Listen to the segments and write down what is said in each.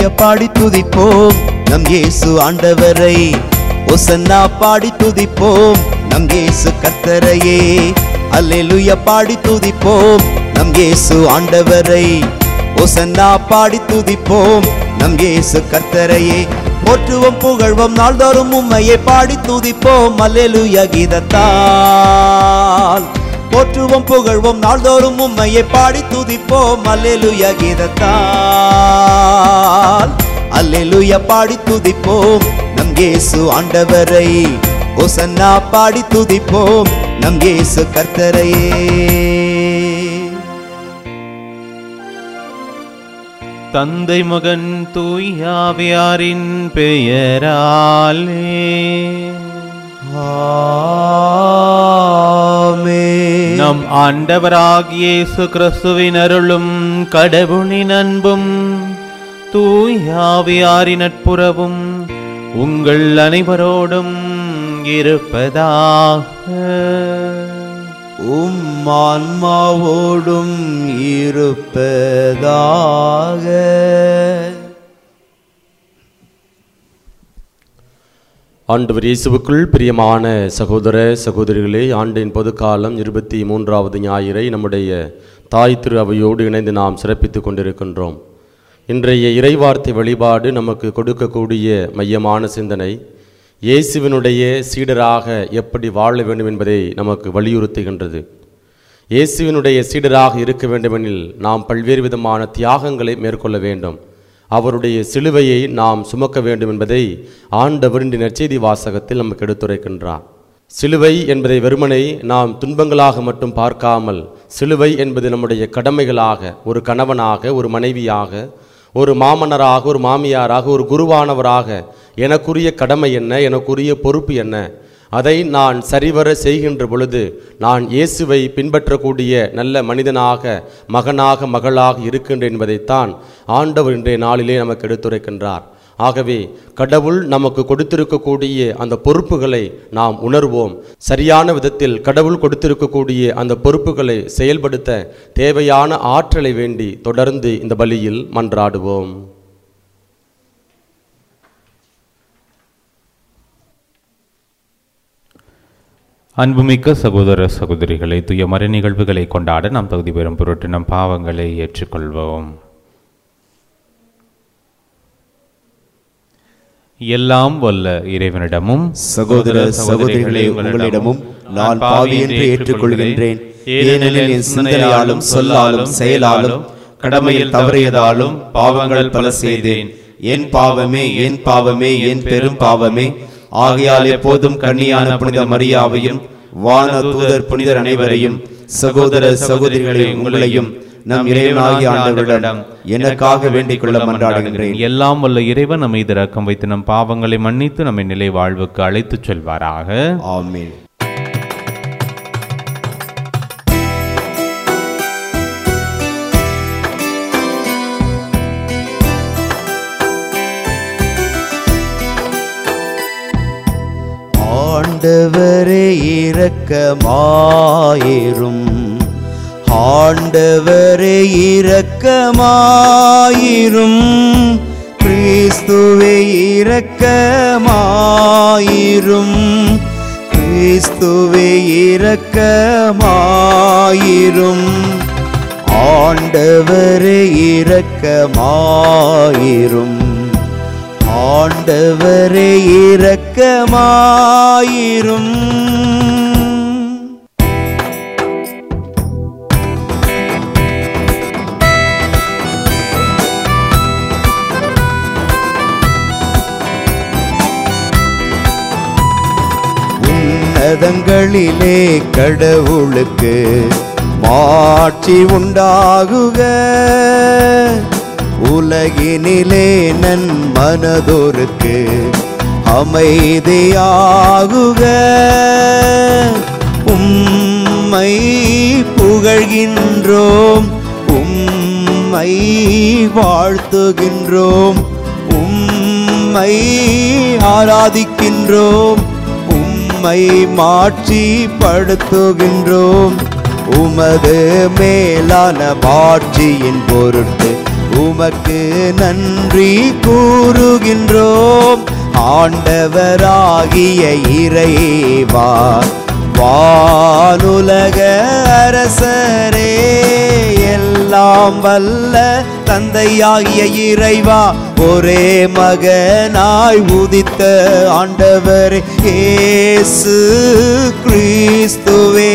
பாடி துதிப்போம் நம் இயேசு ஆண்டவரை ஒசன்னா பாடி துதிப்போம் நம் இயேசு கத்தரையே அல்லேலூயா பாடி துதிப்போம் நம் இயேசு ஆண்டவரை ஒசன்னா பாடி துதிப்போம் நம் இயேசு கத்தரையே போற்றுவோம் புகழ்வோம் நாள்தோறும் உம்மையை பாடி துதிப்போம் அல்லேலூயா கீதத்தால் போற்றுவோம் புகழ்வோம் நாள்தோறும் உம்மையை பாடி துதிப்போம் அல்லேலூயா கீதத்தால் அல்லேலூயா பாடி துதிப்போம் நம் இயேசு ஆண்டவரை ஒசன்னா பாடி துதிப்போம் நம் இயேசு கர்த்தரையே தந்தை மகன் தூயாவியாரின் பெயராலே ஆமென். நம் ஆண்டவராகிய இயேசு கிறிஸ்துவின் அருளும் கடவுளின் அன்பும் தூயாவியாரின் நட்புறவும் உங்கள் அனைவரோடும் இருப்பதாக உம் ஆன்மாவோடும் இருப்பதாக ஆண்டவர் இயேசுவுக்குள் பிரியமான சகோதர சகோதரிகளே ஆண்டின் பொதுக்காலம் இருபத்தி மூன்றாவது ஞாயிறை நம்முடைய தாய் திரு அவையோடு இணைந்து நாம் சிறப்பித்துக் கொண்டிருக்கின்றோம் இன்றைய இறைவார்த்தை வழிபாடு நமக்கு கொடுக்கக்கூடிய மையமான சிந்தனை இயேசுவினுடைய சீடராக எப்படி வாழ வேண்டும் என்பதை நமக்கு வலியுறுத்துகின்றது இயேசுவினுடைய சீடராக இருக்க வேண்டுமெனில் நாம் பல்வேறு விதமான தியாகங்களை மேற்கொள்ள வேண்டும் அவருடைய சிலுவையை நாம் சுமக்க வேண்டும் என்பதை ஆண்டவரின் நற்செய்தி வாசகத்தில் நமக்கு எடுத்துரைக்கின்றார் சிலுவை என்பதை வெறுமனை நாம் துன்பங்களாக மட்டும் பார்க்காமல் சிலுவை என்பது நம்முடைய கடமைகளாக ஒரு கணவனாக ஒரு மனைவியாக ஒரு மாமன்னராக ஒரு மாமியாராக ஒரு குருவானவராக எனக்குரிய கடமை என்ன எனக்குரிய பொறுப்பு என்ன அதை நான் சரிவர செய்கின்ற பொழுது நான் இயேசுவை பின்பற்றக்கூடிய நல்ல மனிதனாக மகனாக மகளாக இருக்கின்றேன் என்பதைத்தான் ஆண்டவர் இன்றைய நாளிலே நமக்கு எடுத்துரைக்கின்றார் ஆகவே கடவுள் நமக்கு கொடுத்திருக்கக்கூடிய அந்த பொறுப்புகளை நாம் உணர்வோம் சரியான விதத்தில் கடவுள் கொடுத்திருக்கக்கூடிய அந்த பொறுப்புகளை செயல்படுத்த தேவையான ஆற்றலை வேண்டி தொடர்ந்து இந்த பலியில் மன்றாடுவோம் அன்புமிக்க சகோதர சகோதரிகளை துய மறை நிகழ்வுகளை கொண்டாட நாம் தகுதி பெறும் பொருட்டு நம் பாவங்களை ஏற்றுக்கொள்வோம் எல்லாம் வல்ல இறைவனிடமும் சகோதர சகோதரிகளே உங்களிடமும் நான் பாவி என்று ஏற்றுக்கொள்கின்றேன் ஏனெனில் என் சிந்தனையாலும் சொல்லாலும் செயலாலும் கடமையில் தவறியதாலும் பாவங்கள் பல செய்தேன் என் பாவமே என் பாவமே என் பெரும் பாவமே ஆகையால் எப்போதும் கன்னியான புனித மரியாவையும் வான தூதர் புனிதர் அனைவரையும் சகோதர சகோதரிகளே உங்களையும் நம் இறைவனாகிய ஆண்டவரிடம் எனக்காக வேண்டிக் கொள்ள மன்றாடுகின்றேன் எல்லாம் வல்ல இறைவன் நம்மை இரக்கம் வைத்து நம் பாவங்களை மன்னித்து நம்மை நிலை வாழ்வுக்கு அழைத்துச் செல்வாராக ஆமென் ஆண்டவரே இரக்கமாயிரும் ஆண்டவரே இரக்கமாயிரும் கிறிஸ்துவே இரக்கமாயிரும் கிறிஸ்துவே இரக்கமாயிரும் ஆண்டவரே இரக்கமாயிரும் ஆண்டவரே இரக்கமாயிரும் உன்னதங்களிலே கடவுளுக்கு மாட்சி உண்டாகுக உலகினிலே நன் மனதோருக்கு அமைதியாகுக உம்மை புகழ்கின்றோம் உம்மை வாழ்த்துகின்றோம் உம்மை ஆராதிக்கின்றோம் உம்மை மாட்சி படுத்துகின்றோம் உமது மேலான மாட்சியின் பொருட்டு உமக்கு நன்றி கூறுகின்றோம் ஆண்டவராகிய இறைவா வானுலக அரசரே எல்லாம் வல்ல தந்தையாகிய இறைவா ஒரே மகனாய் உதித்த ஆண்டவரே இயேசு கிறிஸ்துவே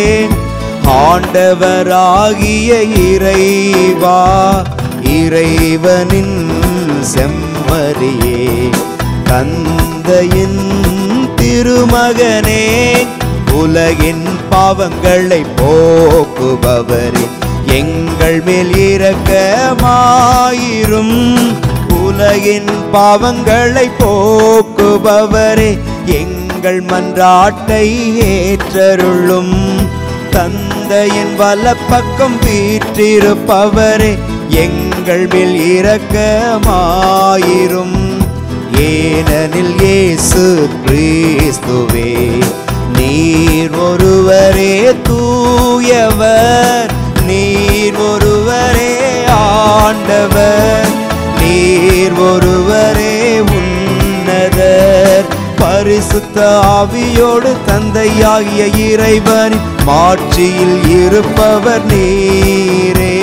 ஆண்டவராகிய இறைவா இறைவனின் செம்மறியே தந்தையின் திருமகனே உலகின் பாவங்களை போக்குபவரே எங்கள் மேல் இரக்கமாயிரும் உலகின் பாவங்களை போக்குபவரே எங்கள் மன்றாட்டை ஏற்றருளும் தந்தையின் வலப்பக்கம் வீற்றிருப்பவரே எங்கள் மேல் இரக்கமாயிரும் ஏனெனில் இயேசு கிறிஸ்துவே நீர் ஒருவரே தூயவர் நீர் ஒருவரே ஆண்டவர் நீர் ஒருவரே உன்னதர் பரிசுத்த ஆவியோடு தந்தையாகிய இறைவன் மாட்சியில் இருப்பவர் நீரே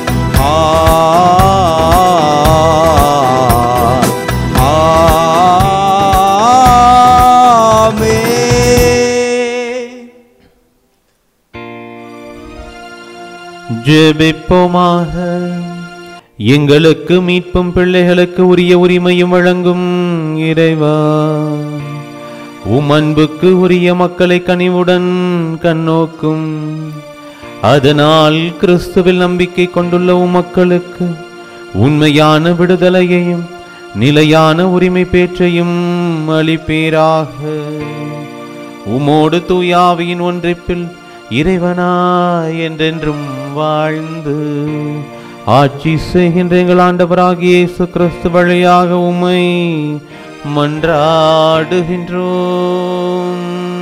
ஆமென். ஜெபிப்போமாக எங்களுக்கு மீட்பும் பிள்ளைகளுக்கு உரிய உரிமையும் வழங்கும் இறைவா உம் அன்புக்கு உரிய மக்களை கனிவுடன் கண்ணோக்கும் அதனால் கிறிஸ்துவில் நம்பிக்கை கொண்டுள்ள உம் மக்களுக்கு உண்மையான விடுதலையையும் நிலையான உரிமை பேற்றையும் அளிப்பீராக உமோடு தூயாவியின் ஒன்றிப்பில் இறைவனாய் என்றென்றும் வாழ்ந்து ஆட்சி செய்கின்ற எங்கள் ஆண்டவராகிய இயேசு கிறிஸ்து வழியாக உம்மை மன்றாடுகின்றோம்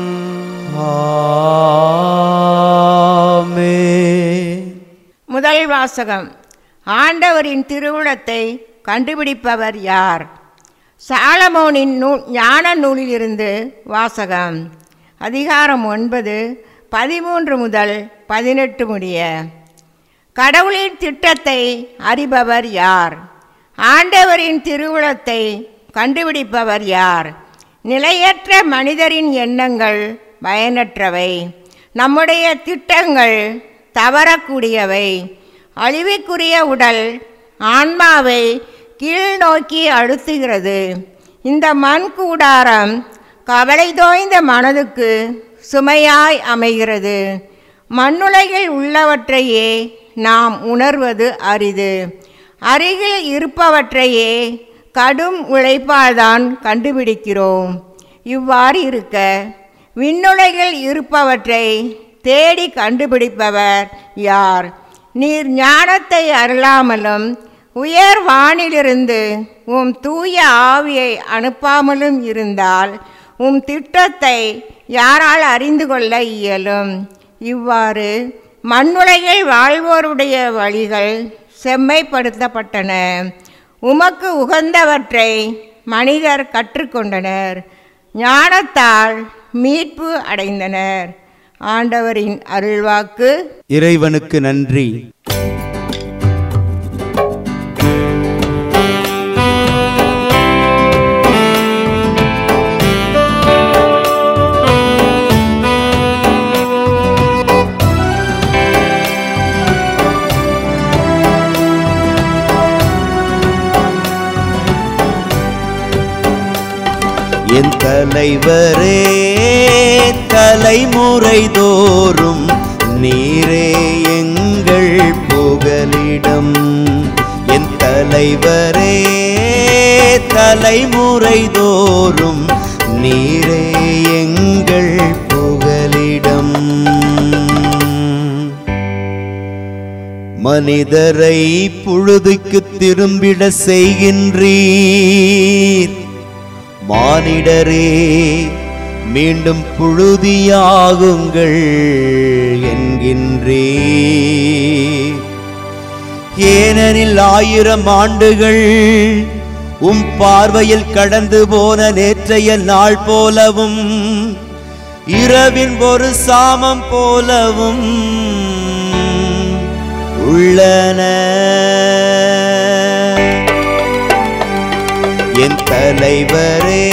ஆமென். முதல் வாசகம் ஆண்டவரின் திருவுளத்தை கண்டுபிடிப்பவர் யார் சாலமோனின் நூ ஞான நூலிலிருந்து வாசகம் அதிகாரம் ஒன்பது பதிமூன்று முதல் பதினெட்டு முடிய கடவுளின் திட்டத்தை அறிபவர் யார் ஆண்டவரின் திருவுளத்தை கண்டுபிடிப்பவர் யார் நிலையற்ற மனிதரின் எண்ணங்கள் பயனற்றவை நம்முடைய திட்டங்கள் தவறக்கூடியவை அழிவுக்குரிய உடல் ஆன்மாவை கீழ் நோக்கி அழுத்துகிறது இந்த மண் கூடாரம் கவலை தோய்ந்த மனதுக்கு சுமையாய் அமைகிறது மண்ணுலகில் உள்ளவற்றையே நாம் உணர்வது அரிது அருகில் இருப்பவற்றையே கடும் உழைப்பால்தான் கண்டுபிடிக்கிறோம் இவ்வாறு இருக்க விண்ணுலகில் இருப்பவற்றை தேடி கண்டுபிடிப்பவர் யார் நீர் ஞானத்தை அருளாமலும் உயர் வானிலிருந்து உம் தூய ஆவியை அனுப்பாமலும் இருந்தால் உம் திட்டத்தை யாரால் அறிந்து கொள்ள இயலும் இவ்வாறு மண்ணுலகில் வாழ்வோருடைய வழிகள் செம்மைப்படுத்தப்பட்டன உமக்கு உகந்தவற்றை மனிதர் கற்றுக்கொண்டனர் ஞானத்தால் மீட்பு அடைந்தனர் ஆண்டவரின் அருள்வாக்கு இறைவனுக்கு நன்றி என் தலைவரே தலைமுறை தோறும் நீரே எங்கள் புகலிடம் என் தலைவரே தலைமுறை தோறும் நீரே எங்கள் புகலிடம் மனிதரை புழுதுக்கு திரும்பிட செய்கின்றீர் மானிடரே மீண்டும் புழுதியாகுங்கள் என்கின்றீர் ஏனெனில் ஆயிரம் ஆண்டுகள் உம் பார்வையில் கடந்து போன நேற்றைய நாள் போலவும் இரவின் ஒரு சாமம் போலவும் உள்ளன என் தலைவரே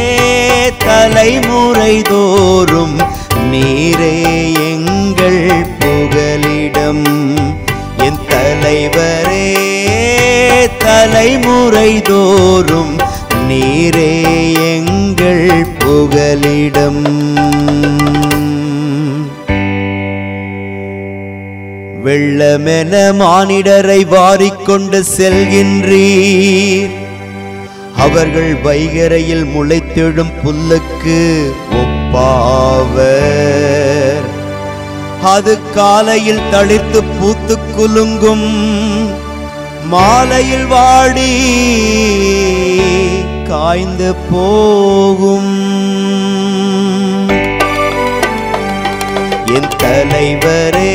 தலைமுறை தோறும் நீரே எங்கள் புகலிடம் என் தலைவரே தலைமுறை தோறும் நீரே எங்கள் புகலிடம் வெள்ளமென மானிடரை வாரிக்கொண்டு செல்கின்றீர் அவர்கள் வைகரையில் முளைத்தெழும் புல்லுக்கு ஒப்பாவர் அது காலையில் தளிர்த்து பூத்து குலுங்கும் மாலையில் வாடி காய்ந்து போகும் என் தலைவரே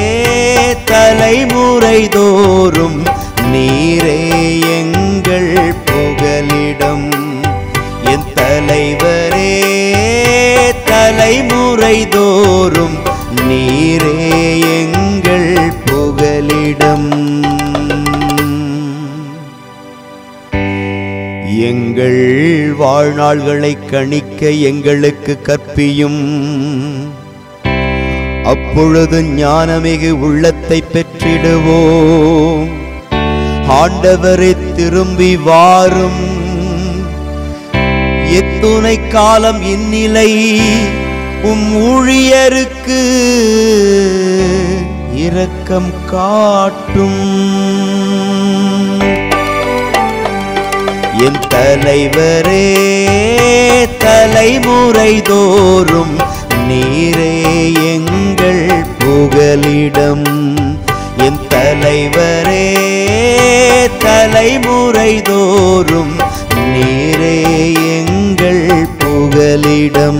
தலைமுறை தோறும் நீரே எங்கள் புகலிடம் என் தலைவரே தலைமுறை தோறும் நீரே எங்கள் புகலிடம் எங்கள் வாழ்நாள்களை கணிக்க எங்களுக்கு கற்பியும் அப்பொழுது ஞானமிகு உள்ளத்தை பெற்றிடுவோம் ஆண்டவரை திரும்பி வாரும் எத்துணை காலம் இந்நிலை உம் ஊழியருக்கு இரக்கம் காட்டும் என் தலைவரே தலைமுறை தோறும் நீரே எங்கள் புகலிடம் என் தலைவரே தலைமுறை தோறும் நீரே எங்கள் புகலிடம்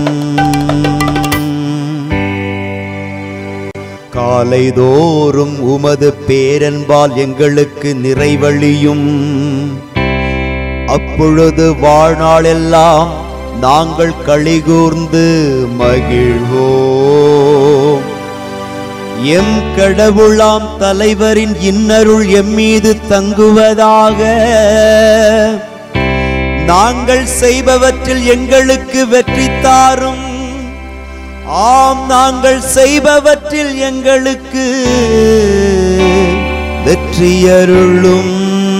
காலைதோறும் உமது பேரன்பால் எங்களுக்கு நிறைவழியும் அப்பொழுது வாழ்நாளெல்லாம் நாங்கள் களிகூர்ந்து மகிழ்வோம் எம் கடவுளாம் தலைவரின் இன்னருள் எம்மீது தங்குவதாக நாங்கள் செய்பவற்றில் எங்களுக்கு வெற்றி தாரும் ஆம் நாங்கள் செய்பவற்றில் எங்களுக்கு வெற்றியருளும்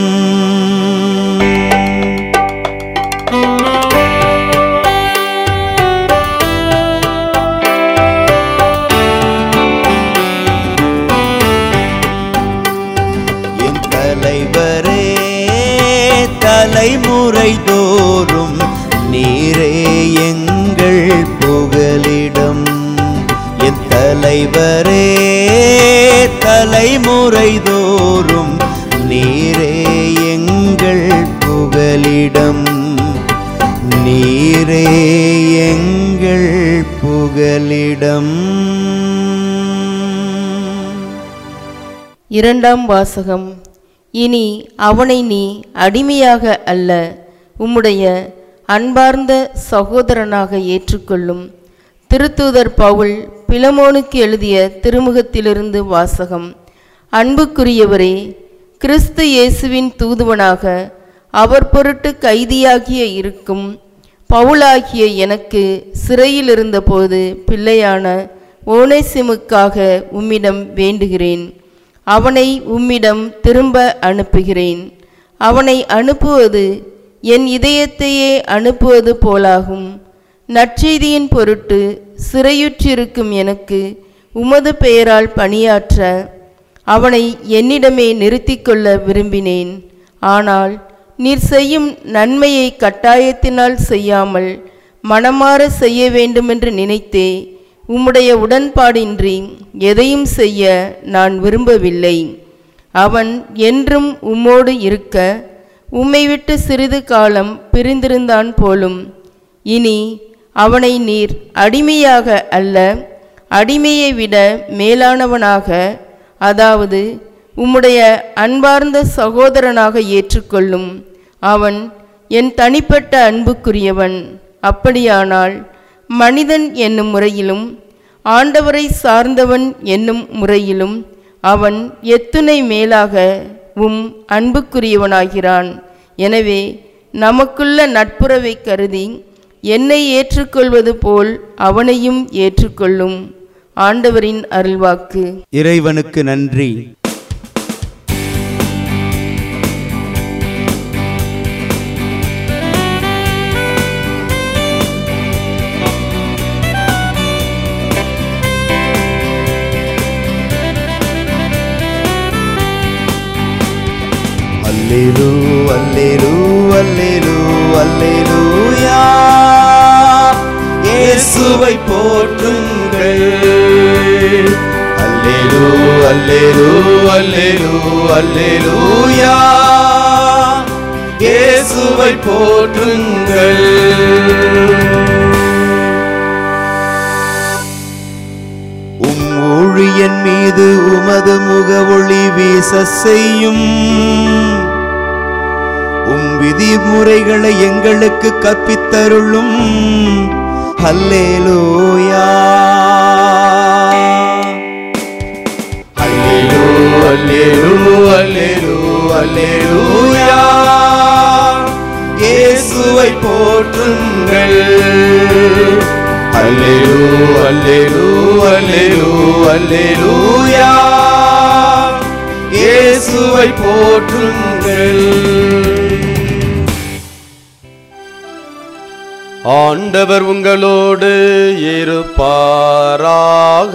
என் தலைவரே தலைமுறை தோறும் நீரே எங்கள் புகலிடம் என் தலைவரே தலைமுறை தோறும் நீரே எங்கள் புகலிடம் நீரே எங்கள் புகலிடம் இரண்டாம் வாசகம் இனி அவனை நீ அடிமையாக அல்ல உம்முடைய அன்பார்ந்த சகோதரனாக ஏற்றுக்கொள்ளும் திருத்தூதர் பவுல் பிலமோனுக்கு எழுதிய திருமுகத்திலிருந்து வாசகம் அன்புக்குரியவரே கிறிஸ்து இயேசுவின் தூதுவனாக அவர் பொருட்டு கைதியாகிய இருக்கும் பவுலாகிய எனக்கு சிறையில் இருந்தபோது பிள்ளையான ஓனேசிமுக்காக உம்மிடம் வேண்டுகிறேன் அவனை உம்மிடம் திரும்ப அனுப்புகிறேன் அவனை அனுப்புவது என் இதயத்தையே அனுப்புவது போலாகும் நற்செய்தியின் பொருட்டு சிறையுற்றிருக்கும் எனக்கு உமது பெயரால் பணியாற்ற அவனை என்னிடமே நிறுத்திக் கொள்ள விரும்பினேன் ஆனால் நீர் செய்யும் நன்மையை கட்டாயத்தினால் செய்யாமல் மனமாற செய்ய வேண்டுமென்று நினைத்தே உம்முடைய உடன்பாடின்றி எதையும் செய்ய நான் விரும்பவில்லை அவன் என்றும் உம்மோடு இருக்க உம்மை விட்டு சிறிது காலம் பிரிந்திருந்தான் போலும் இனி அவனை நீர் அடிமையாக அல்ல அடிமையை விட மேலானவனாக அதாவது உம்முடைய அன்பார்ந்த சகோதரனாக ஏற்றுக்கொள்ளும் அவன் என் தனிப்பட்ட அன்புக்குரியவன் அப்படியானால் மனிதன் என்னும் முறையிலும் ஆண்டவரை சார்ந்தவன் என்னும் முறையிலும் அவன் எத்துணை மேலாக உம் அன்புக்குரியவனாகிறான் எனவே நமக்குள்ள நட்புறவை கருதி என்னை ஏற்றுக்கொள்வது போல் அவனையும் ஏற்றுக்கொள்ளும் ஆண்டவரின் அருள்வாக்கு இறைவனுக்கு நன்றி அல்லேலூ அல்லேலூ அல்லேலூ அல்லேலூயா இயேசுவை போற்றுங்கள் அல்லேலூ அல்லேலூ அல்லேலூ அல்லேலூயா இயேசுவை போற்றுங்கள் உம் ஊழியன் மீது உமது முகவொளி வீச செய்யும் உம் விதிமுறைகளை எங்களுக்கு கற்பித்தருளும் அல்லேலூயா அல்லேலூ அல்லேலூ அல்லேலூ அல்லேலூயா இயேசுவை போற்றுங்கள் அல்லேலூ அல்லேலூ அல்லேலூ அல்லேலூயா இயேசுவை போற்றுங்கள் ஆண்டவர் உங்களோடு இருப்பாராக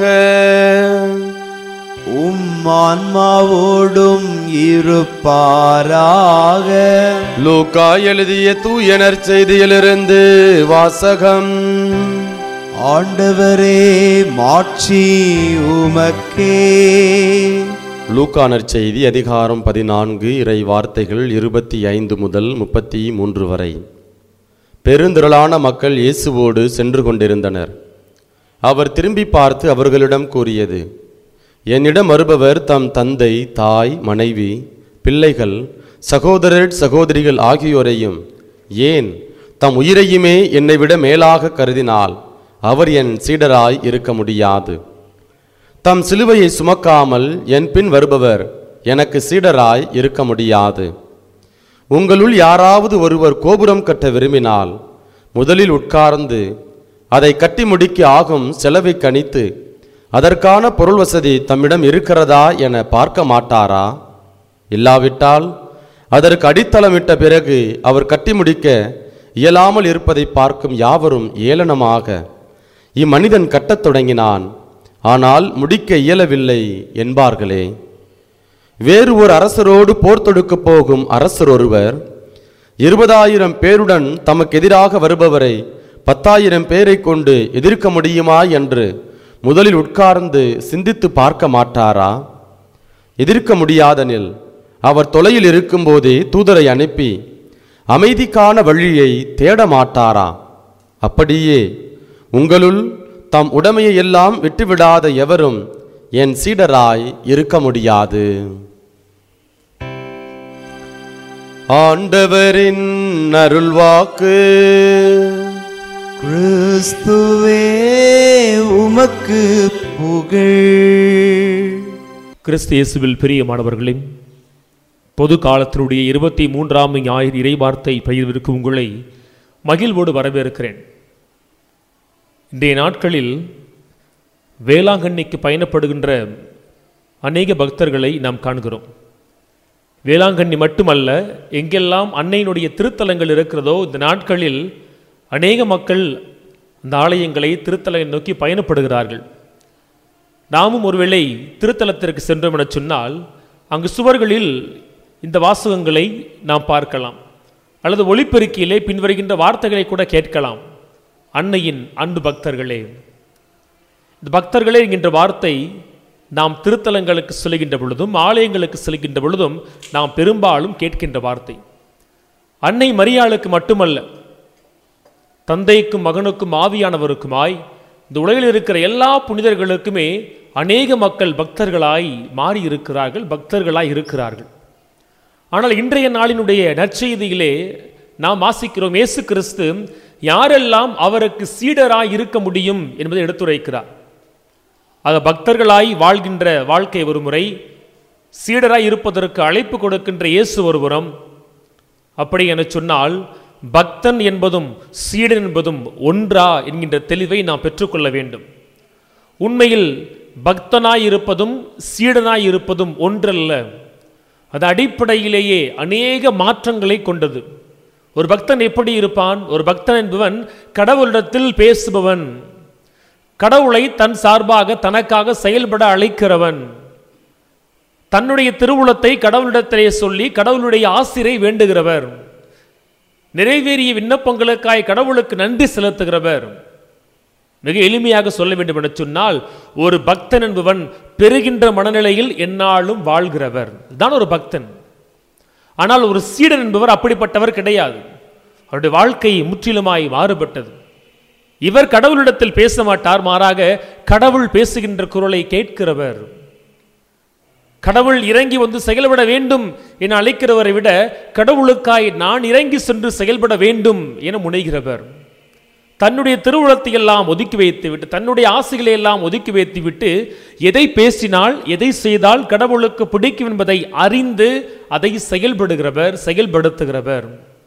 உம் ஆன்மாவோடும் இருப்பாராக லூக்கா எழுதிய தூயனர் செய்தியிலிருந்து வாசகம் ஆண்டவரே மாட்சி உமக்கே லூக்கானர் செய்தி அதிகாரம் பதினான்கு இறை வார்த்தைகள் இருபத்தி ஐந்து முதல் முப்பத்தி மூன்று வரை பெருந்திரளான மக்கள் இயேசுவோடு சென்று கொண்டிருந்தனர் அவர் திரும்பி பார்த்து அவர்களிடம் கூறியது என்னிடம் வருபவர் தம் தந்தை தாய் மனைவி பிள்ளைகள் சகோதரர் சகோதரிகள் ஆகியோரையும் ஏன் தம் உயிரையுமே என்னை விட மேலாக கருதினால் அவர் என் சீடராய் இருக்க முடியாது தம் சிலுவையை சுமக்காமல் என் பின் வருபவர் எனக்கு சீடராய் இருக்க முடியாது உங்களுள் யாராவது ஒருவர் கோபுரம் கட்ட விரும்பினால் முதலில் உட்கார்ந்து அதை கட்டி முடிக்க ஆகும் செலவை கணித்து அதற்கான பொருள் வசதி தம்மிடம் இருக்கிறதா என பார்க்க மாட்டாரா இல்லாவிட்டால் அதற்கு அடித்தளமிட்ட பிறகு அவர் கட்டி முடிக்க இயலாமல் இருப்பதை பார்க்கும் யாவரும் ஏளனமாக இம்மனிதன் கட்டத் தொடங்கினான் ஆனால் முடிக்க இயலவில்லை என்பார்களே வேறு ஒரு அரசரோடு போர் தொடுக்கப் போகும் அரசர் ஒருவர் இருபதாயிரம் பேருடன் தமக்கு எதிராக வருபவரை பத்தாயிரம் பேரை கொண்டு எதிர்க்க முடியுமா என்று முதலில் உட்கார்ந்து சிந்தித்து பார்க்க மாட்டாரா எதிர்க்க முடியாதனில் அவர் தொலையில் இருக்கும்போதே தூதரை அனுப்பி அமைதிக்கான வழியை தேட மாட்டாரா அப்படியே உங்களுள் தம் உடைமையை எல்லாம் விட்டுவிடாத எவரும் என் சீடராய் இருக்க முடியாது ஆண்டவரின் அருள்வாக்கு கிறிஸ்துவே உமக்கு புகழ் கிறிஸ்து இயேசுவில் பிரியமானவர்களே பொது காலத்தினுடைய இருபத்தி மூன்றாம் ஞாயிறு இறைவார்த்தை பயிர்விற்கு உங்களை மகிழ்வோடு வரவேற்கிறேன் இன்றைய நாட்களில் வேளாங்கண்ணிக்கு பயணப்படுகின்ற அநேக பக்தர்களை நாம் காண்கிறோம் வேளாங்கண்ணி மட்டுமல்ல எங்கெல்லாம் அன்னையினுடைய திருத்தலங்கள் இருக்கிறதோ இந்த நாட்களில் அநேக மக்கள் அந்த ஆலயங்களை திருத்தலங்களை நோக்கி பயணப்படுகிறார்கள் நாமும் ஒருவேளை திருத்தலத்திற்கு சென்றோம் என சொன்னால் அங்கு சுவர்களில் இந்த வாசகங்களை நாம் பார்க்கலாம் அல்லது ஒளிப்பெருக்கியிலே பின்வருகின்ற வார்த்தைகளை கூட கேட்கலாம் அன்னையின் அன்பு பக்தர்களே இந்த பக்தர்களே என்கின்ற வார்த்தை நாம் திருத்தலங்களுக்கு செல்கின்ற பொழுதும் ஆலயங்களுக்கு செல்கின்ற பொழுதும் நாம் பெரும்பாலும் கேட்கின்ற வார்த்தை அன்னை மரியாளுக்கு மட்டுமல்ல தந்தைக்கும் மகனுக்கும் ஆவியானவருக்குமாய் இந்த உலகில் இருக்கிற எல்லா புனிதர்களுக்குமே அநேக மக்கள் பக்தர்களாய் மாறி இருக்கிறார்கள் பக்தர்களாய் இருக்கிறார்கள் ஆனால் இன்றைய நாளினுடைய நற்செய்தியிலே நாம் வாசிக்கிறோம் இயேசு கிறிஸ்து யாரெல்லாம் அவருக்கு சீடராய் இருக்க முடியும் என்பதை எடுத்துரைக்கிறார் ஆக பக்தர்களாய் வாழ்கின்ற வாழ்க்கை ஒரு முறை சீடராய் இருப்பதற்கு அழைப்பு கொடுக்கின்ற இயேசு ஒருபுறம் அப்படி என சொன்னால் பக்தன் என்பதும் சீடன் என்பதும் ஒன்றா என்கின்ற தெளிவை நாம் பெற்றுக்கொள்ள வேண்டும் உண்மையில் பக்தனாய் இருப்பதும் சீடனாய் இருப்பதும் ஒன்றல்ல அது அடிப்படையிலேயே அநேக மாற்றங்களை கொண்டது ஒரு பக்தன் எப்படி இருப்பான் ஒரு பக்தன் என்பவன் கடவுளிடத்தில் பேசுபவன் கடவுளை தன் சார்பாக தனக்காக செயல்பட அழைக்கிறவன் தன்னுடைய திருவுளத்தை கடவுளிடத்திலே சொல்லி கடவுளுடைய ஆசிரை வேண்டுகிறவர் நிறைவேறிய விண்ணப்பங்களுக்காய் கடவுளுக்கு நன்றி செலுத்துகிறவர் மிக எளிமையாக சொல்ல வேண்டும் என சொன்னால் ஒரு பக்தன் என்பவன் பெறுகின்ற மனநிலையில் எந்நாளும் வாழ்கிறவர் தான் ஒரு பக்தன் ஆனால் ஒரு சீடன் என்பவர் அப்படிப்பட்டவர் கிடையாது அவருடைய வாழ்க்கை முற்றிலுமாய் மாறுபட்டது இவர் கடவுளிடத்தில் பேச மாட்டார் மாறாக கடவுள் பேசுகின்ற குரலை கேட்கிறவர் கடவுள் இறங்கி வந்து செயல்பட வேண்டும் என அழைக்கிறவரை விட கடவுளுக்காய் நான் இறங்கி சென்று செயல்பட வேண்டும் என முனைகிறவர் தன்னுடைய திருவுளத்தை எல்லாம் ஒதுக்கி வைத்து விட்டு தன்னுடைய ஆசைகளை எல்லாம் ஒதுக்கி வைத்து விட்டு எதை பேசினால் எதை செய்தால் கடவுளுக்கு பிடிக்கும் என்பதை அறிந்து அதை செயல்படுகிறவர் செயல்படுத்துகிறவர்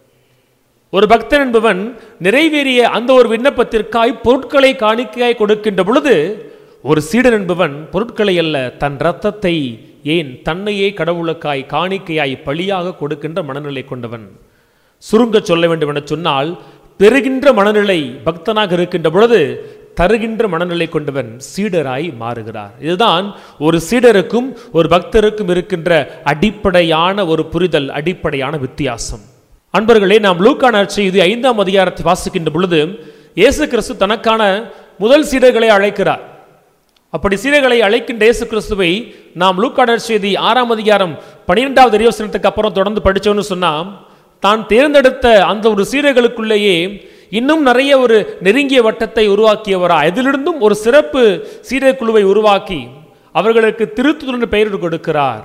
ஒரு பக்தன் என்பவன் நிறைவேறிய அந்த ஒரு விண்ணப்பத்திற்காய் பொருட்களை காணிக்கையாய் கொடுக்கின்ற பொழுது ஒரு சீடன் என்பவன் பொருட்களை அல்ல தன் இரத்தத்தை ஏன் தன்னையே கடவுளுக்காய் காணிக்கையாய் பழியாக கொடுக்கின்ற மனநிலை கொண்டவன் சுருங்க சொல்ல வேண்டும் என சொன்னால் பெறுகின்ற மனநிலை பக்தனாக இருக்கின்ற பொழுது தருகின்ற மனநிலை கொண்டவன் சீடராய் மாறுகிறார் இதுதான் ஒரு சீடருக்கும் ஒரு பக்தருக்கும் இருக்கின்ற அடிப்படையான ஒரு புரிதல் அடிப்படையான வித்தியாசம் அன்பர்களே நாம் லூக்கான செய்தி ஐந்தாம் அதிகாரத்தை வாசிக்கின்ற பொழுது இயேசு கிறிஸ்து தனக்கான முதல் சீடர்களை அழைக்கிறார் அப்படி சீடர்களை அழைக்கின்ற இயேசு கிறிஸ்துவை நாம் லூக்கான செய்தி ஆறாம் அதிகாரம் பன்னிரெண்டாவது அறிவசனத்துக்கு அப்புறம் தொடர்ந்து படித்தோன்னு சொன்னால் தான் தேர்ந்தெடுத்த அந்த ஒரு சீடர்களுக்குள்ளேயே இன்னும் நிறைய ஒரு நெருங்கிய வட்டத்தை உருவாக்கியவரா இதிலிருந்தும் ஒரு சிறப்பு சீடர் குழுவை உருவாக்கி அவர்களுக்கு திருத்துதல் பெயர் கொடுக்கிறார்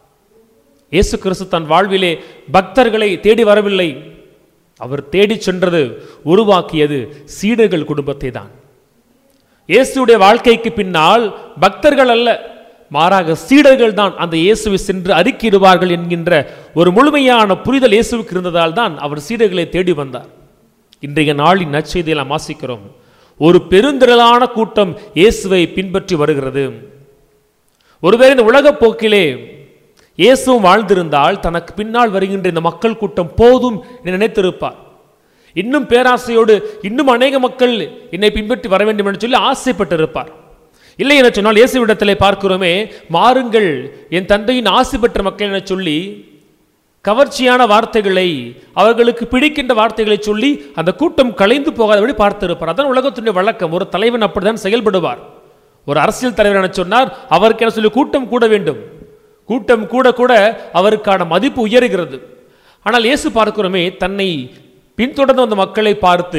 இயேசு கிறிஸ்து தன் வாழ்விலே பக்தர்களை தேடி வரவில்லை அவர் தேடி சென்றது உருவாக்கியது சீடர்கள் குடும்பத்தை தான் இயேசுடைய வாழ்க்கைக்கு பின்னால் பக்தர்கள் அல்ல மாறாக சீடர்கள் தான் அந்த இயேசுவை சென்று அறிக்கையிடுவார்கள் என்கின்ற ஒரு முழுமையான புரிதல் இயேசுவுக்கு இருந்ததால் தான் அவர் சீடர்களை தேடி வந்தார் இன்றைய நாளின் நற்செய்தியை நாம் வாசிக்கிறோம் ஒரு பெருந்திரளான கூட்டம் இயேசுவை பின்பற்றி வருகிறது ஒருவேளை இந்த உலகப் போக்கிலே இயேசுவும் வாழ்ந்திருந்தால் தனக்கு பின்னால் வருகின்ற இந்த மக்கள் கூட்டம் போதும் என்று நினைத்திருப்பார் இன்னும் பேராசையோடு இன்னும் அநேக மக்கள் என்னை பின்பற்றி வர வேண்டும் என்று சொல்லி ஆசைப்பட்டிருப்பார் இல்லை என சொன்னால் இயேசுவிடத்திலே பார்க்கிறோமே மாறுங்கள் என் தந்தையின் ஆசை பெற்ற மக்கள் என சொல்லி கவர்ச்சியான வார்த்தைகளை அவர்களுக்கு பிடிக்கின்ற வார்த்தைகளை சொல்லி அந்த கூட்டம் கலைந்து போகாதபடி பார்த்திருப்பார் அதான் உலகத்துடைய வழக்கம் ஒரு தலைவன் அப்படிதான் செயல்படுவார் ஒரு அரசியல் தலைவர் என சொன்னார் அவருக்கு என சொல்லி கூட்டம் கூட வேண்டும் கூட்டம் கூட கூட அவருக்கான மதிப்பு உயர்கிறது ஆனால் இயேசு பார்க்கிறோமே தன்னை பின்தொடர்ந்து வந்த மக்களை பார்த்து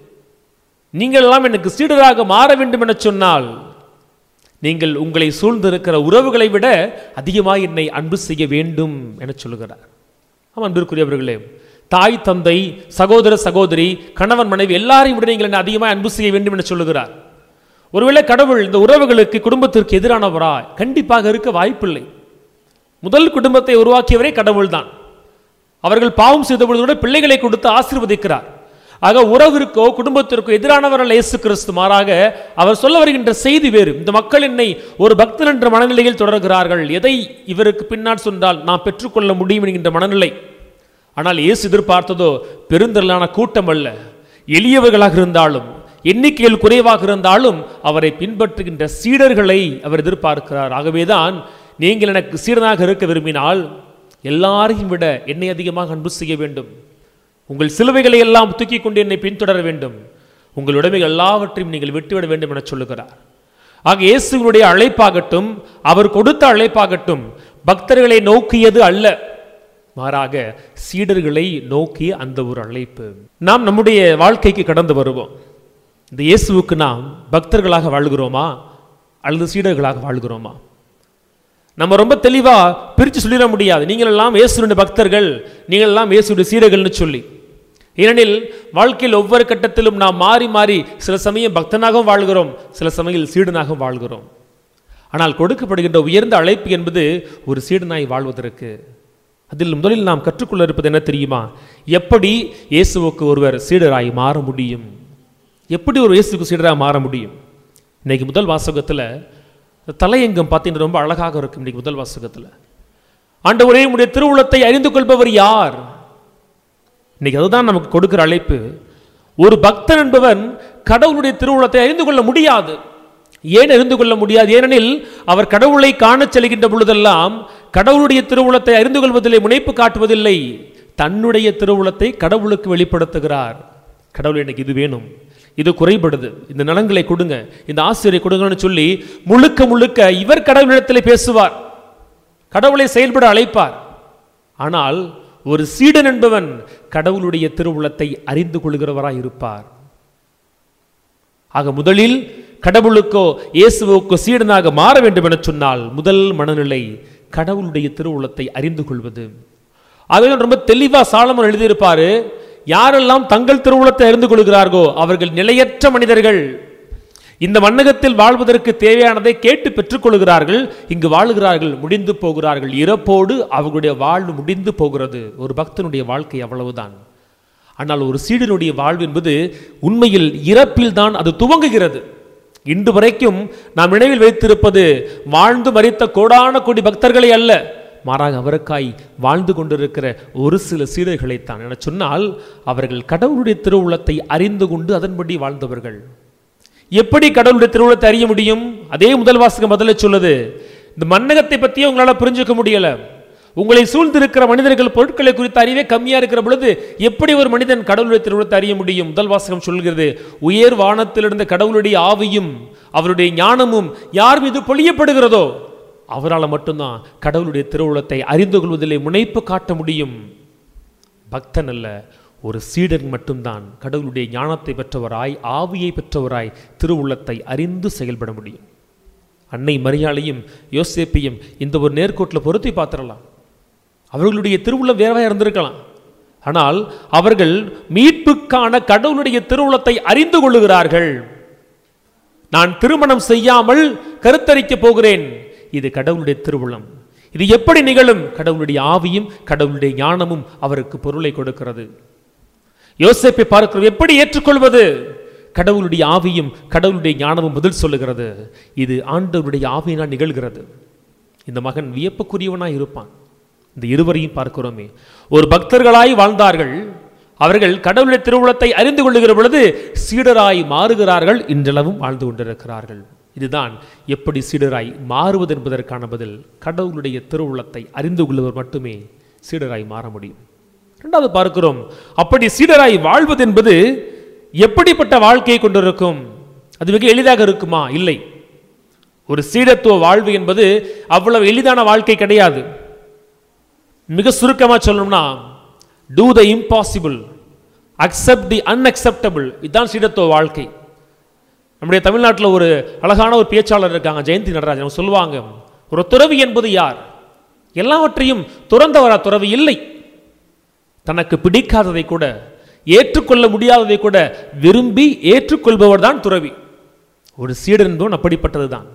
நீங்கள் எல்லாம் எனக்கு சீடராக மாற வேண்டும் என சொன்னால் நீங்கள் உங்களை சூழ்ந்திருக்கிற உறவுகளை விட அதிகமாக என்னை அன்பு செய்ய வேண்டும் என சொல்லுகிறார் ஆமாம் அன்பிற்குரியவர்களே தாய் தந்தை சகோதர சகோதரி கணவன் மனைவி எல்லாரையும் விட நீங்கள் என்னை அதிகமாக அன்பு செய்ய வேண்டும் என சொல்லுகிறார் ஒருவேளை கடவுள் இந்த உறவுகளுக்கு குடும்பத்திற்கு எதிரானவரா கண்டிப்பாக இருக்க வாய்ப்பில்லை முதல் குடும்பத்தை உருவாக்கியவரே கடவுள்தான் அவர்கள் பாவம் செய்த பொழுது கூட பிள்ளைகளை கொடுத்து ஆசீர்வதிக்கிறார் ஆக உறவிற்கோ குடும்பத்திற்கோ எதிரானவர் அல்ல இயேசு கிறிஸ்து மாறாக அவர் சொல்ல வருகின்ற செய்தி வேறு இந்த மக்கள் என்னை ஒரு பக்தன் என்ற மனநிலையில் தொடர்கிறார்கள் எதை இவருக்கு பின்னால் சொன்னால் நாம் பெற்றுக்கொள்ள முடியும் என்கின்ற மனநிலை ஆனால் இயேசு எதிர்பார்த்ததோ பெருந்திரளான கூட்டம் அல்ல எளியவர்களாக இருந்தாலும் எண்ணிக்கையில் குறைவாக இருந்தாலும் அவரை பின்பற்றுகின்ற சீடர்களை அவர் எதிர்பார்க்கிறார் ஆகவேதான் நீங்கள் எனக்கு சீடனாக இருக்க விரும்பினால் எல்லாரையும் விட என்னை அதிகமாக அன்பு செய்ய வேண்டும் உங்கள் சிலுவைகளை எல்லாம் தூக்கி கொண்டு என்னை பின்தொடர வேண்டும் உங்கள் உடைமைகள் எல்லாவற்றையும் நீங்கள் விட்டுவிட வேண்டும் என சொல்லுகிறார் ஆக இயேசுவினுடைய அழைப்பாகட்டும் அவர் கொடுத்த அழைப்பாகட்டும் பக்தர்களை நோக்கியது அல்ல மாறாக சீடர்களை நோக்கிய அந்த ஒரு அழைப்பு நாம் நம்முடைய வாழ்க்கைக்கு கடந்து வருவோம் இந்த இயேசுவுக்கு நாம் பக்தர்களாக வாழ்கிறோமா அல்லது சீடர்களாக வாழ்கிறோமா நம்ம ரொம்ப தெளிவா பிரித்து சொல்லிட முடியாது நீங்கள் எல்லாம் இயேசுடைய பக்தர்கள் நீங்கள் எல்லாம் இயேசுடைய சீடர்கள்னு சொல்லி ஏனெனில் வாழ்க்கையில் ஒவ்வொரு கட்டத்திலும் நாம் மாறி மாறி சில சமயம் பக்தனாகவும் வாழ்கிறோம் சில சமயம் சீடனாகவும் வாழ்கிறோம் ஆனால் கொடுக்கப்படுகின்ற உயர்ந்த அழைப்பு என்பது ஒரு சீடனாய் வாழ்வதற்கு அதில் முதலில் நாம் கற்றுக்கொள்ள இருப்பது என்ன தெரியுமா எப்படி இயேசுவுக்கு ஒருவர் சீடராய் மாற முடியும் எப்படி ஒரு இயேசுக்கு சீடராக மாற முடியும் இன்னைக்கு முதல் வாசகத்தில் தலையங்கம் பார்த்தீங்கன்னா ரொம்ப அழகாக இருக்கும் இன்னைக்கு முதல் வாசகத்தில் ஆண்டவரே உடைய திருவுளத்தை அறிந்து கொள்பவர் யார் இன்னைக்கு அதுதான் நமக்கு கொடுக்கிற அழைப்பு ஒரு பக்தன் என்பவன் கடவுளுடைய திருவுளத்தை அறிந்து கொள்ள முடியாது ஏன் அறிந்து கொள்ள முடியாது ஏனெனில் அவர் கடவுளை காணச் செல்கின்ற பொழுதெல்லாம் கடவுளுடைய திருவுளத்தை அறிந்து கொள்வதில்லை முனைப்பு காட்டுவதில்லை தன்னுடைய திருவுளத்தை கடவுளுக்கு வெளிப்படுத்துகிறார் கடவுள் எனக்கு இது வேணும் இது குறைபடுது இந்த நலங்களை கொடுங்க இந்த ஆசிரியரை கொடுங்கன்னு சொல்லி முழுக்க முழுக்க இவர் கடவுளிடத்தில் பேசுவார் கடவுளை செயல்பட அழைப்பார் ஆனால் ஒரு சீடன் என்பவன் கடவுளுடைய திருவுளத்தை அறிந்து கொள்கிறவராய் இருப்பார் ஆக முதலில் கடவுளுக்கோ இயேசுவுக்கோ சீடனாக மாற வேண்டும் என சொன்னால் முதல் மனநிலை கடவுளுடைய திருவுளத்தை அறிந்து கொள்வது ஆகவே ரொம்ப தெளிவா சாலமன் எழுதியிருப்பாரு யாரெல்லாம் தங்கள் திருவுளத்தை அறிந்து கொள்கிறார்களோ அவர்கள் நிலையற்ற மனிதர்கள் இந்த மன்னகத்தில் வாழ்வதற்கு தேவையானதை கேட்டு பெற்றுக்கொள்கிறார்கள் இங்கு வாழுகிறார்கள் முடிந்து போகிறார்கள் இறப்போடு அவர்களுடைய வாழ்வு முடிந்து போகிறது ஒரு பக்தனுடைய வாழ்க்கை அவ்வளவுதான் ஆனால் ஒரு சீடனுடைய வாழ்வு என்பது உண்மையில் இறப்பில் தான் அது துவங்குகிறது இன்று வரைக்கும் நாம் நினைவில் வைத்திருப்பது வாழ்ந்து மறித்த கோடான கோடி பக்தர்களை அல்ல மாறாக அவருக்காய் வாழ்ந்து கொண்டிருக்கிற ஒரு சில சீடர்களைத்தான் என சொன்னால் அவர்கள் கடவுளுடைய திருவுளத்தை அறிந்து கொண்டு அதன்படி வாழ்ந்தவர்கள் எப்படி கடவுளுடைய திருவுளத்தை அறிய முடியும் அதே முதல் வாசகம் முதல்ல சொல்லுது இந்த மன்னகத்தை பற்றியே உங்களால் புரிஞ்சுக்க முடியல உங்களை சூழ்ந்திருக்கிற மனிதர்கள் பொருட்களை குறித்த அறிவே கம்மியா இருக்கிற பொழுது எப்படி ஒரு மனிதன் கடவுளுடைய திருவுளத்தை அறிய முடியும் முதல் வாசகம் சொல்கிறது உயர் வானத்திலிருந்த கடவுளுடைய ஆவியும் அவருடைய ஞானமும் யார் மீது பொழியப்படுகிறதோ அவரால் மட்டும்தான் கடவுளுடைய திருவுளத்தை அறிந்து கொள்வதிலே முனைப்பு காட்ட முடியும் பக்தன் அல்ல ஒரு சீடன் மட்டும்தான் கடவுளுடைய ஞானத்தை பெற்றவராய் ஆவியை பெற்றவராய் திருவுள்ளத்தை அறிந்து செயல்பட முடியும் அன்னை மரியாளையும் யோசேப்பையும் இந்த ஒரு நேர்கோட்டில் பொருத்தி பார்த்துடலாம் அவர்களுடைய திருவுள்ளம் வேறவாக இருந்திருக்கலாம் ஆனால் அவர்கள் மீட்புக்கான கடவுளுடைய திருவுளத்தை அறிந்து கொள்ளுகிறார்கள் நான் திருமணம் செய்யாமல் கருத்தரிக்கப் போகிறேன் இது கடவுளுடைய திருவுளம் இது எப்படி நிகழும் கடவுளுடைய ஆவியும் கடவுளுடைய ஞானமும் அவருக்கு பொருளை கொடுக்கிறது யோசேப்பை பார்க்கிறோம் எப்படி ஏற்றுக்கொள்வது கடவுளுடைய ஆவியும் கடவுளுடைய ஞானமும் பதில் சொல்லுகிறது இது ஆண்டவருடைய ஆவியினால் நிகழ்கிறது இந்த மகன் வியப்புக்குரியவனாய் இருப்பான் இந்த இருவரையும் பார்க்கிறோமே ஒரு பக்தர்களாய் வாழ்ந்தார்கள் அவர்கள் கடவுளுடைய திருவுளத்தை அறிந்து கொள்ளுகிற பொழுது சீடராய் மாறுகிறார்கள் இன்றளவும் வாழ்ந்து கொண்டிருக்கிறார்கள் இதுதான் எப்படி சீடராய் மாறுவது என்பதற்கான பதில் கடவுளுடைய திருவுளத்தை அறிந்து கொள்ளுவர் மட்டுமே சீடராய் மாற முடியும் இரண்டாவது பார்க்கிறோம் அப்படி சீடராய் வாழ்வது என்பது எப்படிப்பட்ட வாழ்க்கையை கொண்டிருக்கும் அது மிக எளிதாக இருக்குமா இல்லை ஒரு சீடத்துவ வாழ்வு என்பது அவ்வளவு எளிதான வாழ்க்கை கிடையாது மிக சுருக்கமாக சொல்லணும்னா to the impossible accept the unacceptable இதுதான் சீடத்துவ வாழ்க்கை நம்முடைய தமிழ்நாட்டில் ஒரு அழகான ஒரு பேச்சாளர் இருக்காங்க ஜெயந்தி நடராஜன் அவங்க சொல்லுவாங்க ஒரு துறவி என்பது யார் எல்லாவற்றையும் துறந்தவரா துறவி இல்லை தனக்கு பிடிக்காததை கூட ஏற்றுக்கொள்ள முடியாததை கூட விரும்பி ஏற்றுக்கொள்பவர் தான் துறவி ஒரு சீடன் என்பவன் அப்படிப்பட்டது தான்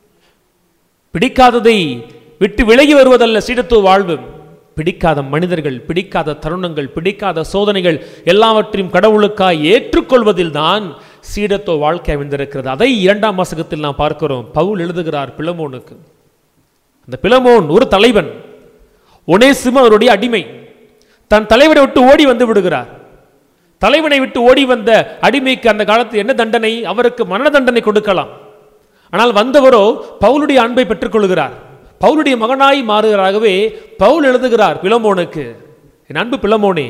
பிடிக்காததை விட்டு விலகி வருவதல்ல சீடத்துவ வாழ்வு பிடிக்காத மனிதர்கள் பிடிக்காத தருணங்கள் பிடிக்காத சோதனைகள் எல்லாவற்றையும் கடவுளுக்காய் ஏற்றுக்கொள்வதில் தான் சீடத்துவ வாழ்க்கை அமைந்திருக்கிறது அதை இரண்டாம் வாசகத்தில் நாம் பார்க்கிறோம் பவுல் எழுதுகிறார் பிளமோனுக்கு அந்த பிளமோன் ஒரு தலைவன் ஒனேசிம அவருடைய அடிமை தன் தலைவனை விட்டு ஓடி வந்து விடுகிறார் தலைவனை விட்டு ஓடி வந்த அடிமைக்கு அந்த காலத்தில் என்ன தண்டனை அவருக்கு மரண தண்டனை கொடுக்கலாம் ஆனால் வந்தவரோ பவுலுடைய அன்பை பெற்றுக்கொள்கிறார் பவுலுடைய மகனாய் மாறுகிறாகவே பவுல் எழுதுகிறார் பிளமோனுக்கு என் அன்பு பிளமோனே